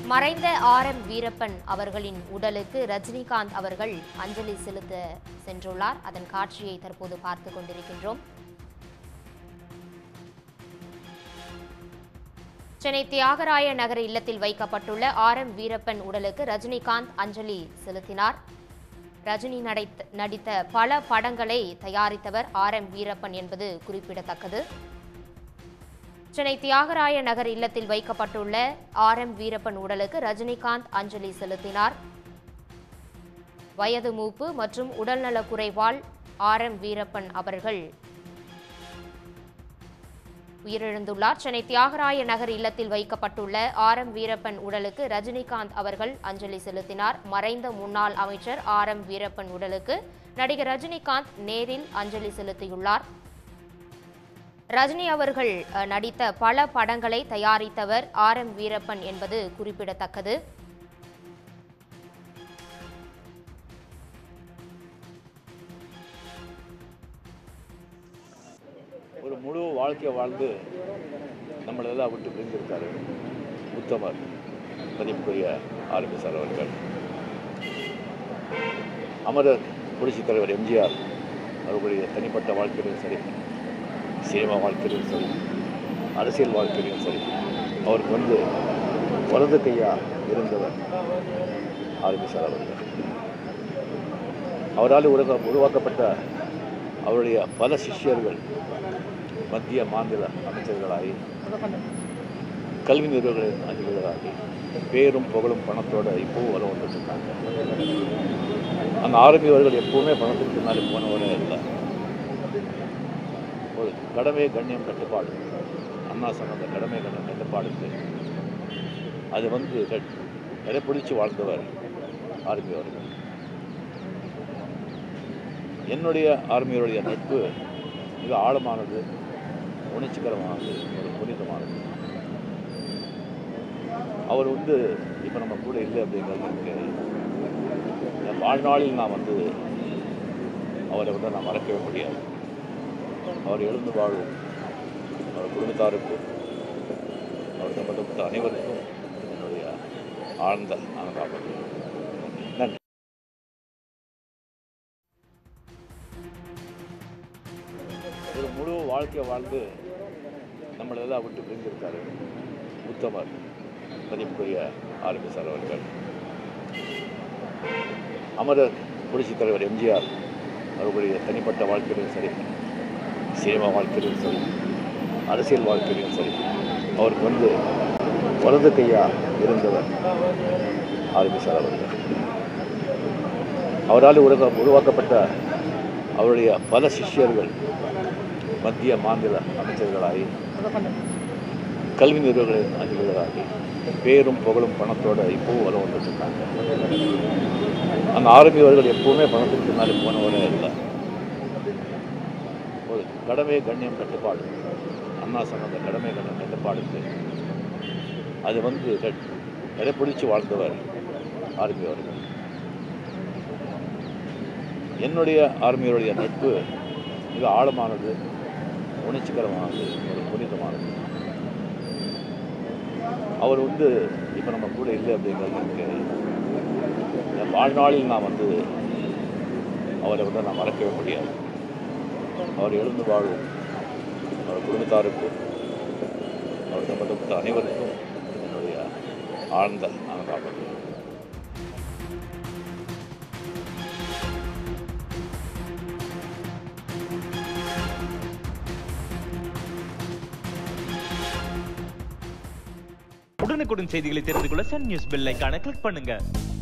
மறைந்த R M Veerappan அவர்களின் உடலுக்கு ரஜினிகாந்த் அவர்கள் அஞ்சலி செலுத்த சென்றுள்ளார் அதன் காட்சியை தற்போது பார்த்து கொண்டிருக்கின்றோம் சென்னை தியாகராய நகர் இல்லத்தில் வைக்கப்பட்டுள்ள ஆர் எம் வீரப்பன் உடலுக்கு ரஜினிகாந்த் அஞ்சலி செலுத்தினார் ரஜினி நடித்த நடித்த பல படங்களை தயாரித்தவர் ஆர் எம் வீரப்பன் என்பது குறிப்பிடத்தக்கது சென்னை தியாகராய நகர் இல்லத்தில் வைக்கப்பட்டுள்ள ஆர் எம் வீரப்பன் உடலுக்கு ரஜினிகாந்த் அஞ்சலி செலுத்தினார் வயது மூப்பு மற்றும் உடல்நலக் குறைவால் ஆர் எம் வீரப்பன் அவர்கள் உயிரிழந்துள்ளார் சென்னை தியாகராய நகர் இல்லத்தில் வைக்கப்பட்டுள்ள ஆர் எம் வீரப்பன் உடலுக்கு ரஜினிகாந்த் அவர்கள் அஞ்சலி செலுத்தினார் மறைந்த முன்னாள் அமைச்சர் ஆர் எம் வீரப்பன் உடலுக்கு நடிகர் ரஜினிகாந்த் நேரில் அஞ்சலி செலுத்தியுள்ளார் ரஜினி அவர்கள் அஹ், நடித்த பல படங்களை தயாரித்தவர் ஆர் எம் வீரப்பன் என்பது குறிப்பிடத்தக்கது ஒரு முழு வாழ்க்கையை வாழ்ந்து நம்மளெல்லாம் விட்டு பிரிந்திருக்காரு உத்தமர் மதிப்புக்குரிய ஆர்பி சார் அவர்கள் அமரர் புரட்சித் தலைவர் எம்ஜிஆர் அவர்களுடைய தனிப்பட்ட வாழ்க்கையிலும் சரி சினிமா வாழ்க்கையிலும் சரி அரசியல் வாழ்க்கையிலும் சரி அவருக்கு வந்து வலது கையா இருந்தவர் ஆர்பி சார் அவர்கள் அவரால் உருவா உருவாக்கப்பட்ட அவருடைய பல சிஷ்யர்கள் மத்திய மாநில அமைச்சர்களாகி கல்வி நிறுவனங்களின் அதிபர்களாகி பேரும் புகழும் பணத்தோட இப்போவும் வர வந்துட்டு இருக்காங்க அந்த ஆர்மி அவர்கள் எப்பவுமே பணத்துக்கு பின்னாடி போனவரே இல்லை ஒரு கடமை கண்ணியம் கட்டுப்பாடு அண்ணா சொன்ன அந்த கடமை கண்ணியம் கட்டுப்பாடுக்கு அது வந்து க- கடைப்பிடிச்சு வாழ்ந்தவர் ஆர்மி அவர்கள் என்னுடைய ஆர்மியருடைய நட்பு மிக ஆழமானது உணர்ச்சிகரமானது ஒரு புனிதமானது அவர் வந்து இப்போ நம்ம கூட இல்லை அப்படிங்கிறது எனக்கு என் வாழ்நாளில் நான் வந்து அவரை வந்து நான் மறக்கவே முடியாது அவர் எழுந்து வாழும் அவர் குடும்பத்தாருக்கு அவர் சம்பந்தப்பட்ட அனைவருக்கும் என்னுடைய ஆழ்ந்த அனுதாபம் நன்றி ஒரு முழு வாழ்க்கையை வாழ்ந்து நம்மளெல்லாம் விட்டு பிரிந்திருக்காரு உத்தமர் மதிப்புக்குரிய ஆர்பி சார் அவர்கள் அமரர் புரட்சித் தலைவர் எம்ஜிஆர் அவர்களுடைய தனிப்பட்ட வாழ்க்கையிலும் சரி சினிமா வாழ்க்கையிலும் சரி அரசியல் வாழ்க்கையிலும் சரி அவருக்கு வந்து வலது கையா இருந்தவர் ஆர்பி சார் அவர்கள் அவரால் உருவா உருவாக்கப்பட்ட அவருடைய பல சிஷ்யர்கள் மத்திய மாநில அமைச்சர்களாகி கல்வி நிறுவனங்களின் அதிபர்களாகி பேரும் புகழும் பணத்தோட இப்போவும் வர வந்துட்டு இருக்காங்க அந்த ஆர்மி அவர்கள் எப்பவுமே பணத்துக்கு பின்னாடி போனவரே இல்லை ஒரு கடமை கண்ணியம் கட்டுப்பாடு அண்ணா சொன்ன அந்த கடமை கண்ணியம் கட்டுப்பாடுக்கு அது வந்து க- கடைப்பிடிச்சு வாழ்ந்தவர் ஆர்மி அவர்கள் என்னுடைய ஆர்மியருடைய நட்பு மிக ஆழமானது உணர்ச்சிகரமானது ஒரு புனிதமானது அவர் வந்து இப்போ நம்ம கூட இல்லை அப்படிங்கிறது எனக்கு என் வாழ்நாளில் நான் வந்து அவரை வந்து நான் மறக்கவே முடியாது அவர் எழுந்து வாழும் அவர் குடும்பத்தாருக்கு அவர் சம்பந்தப்பட்ட அனைவருக்கும் என்னுடைய ஆழ்ந்த அனுதாபம் உடனுக்குடன் செய்திகளை தெரிந்து கொள்ள சன் நியூஸ் பெல் ஐகானை கிளிக் பண்ணுங்க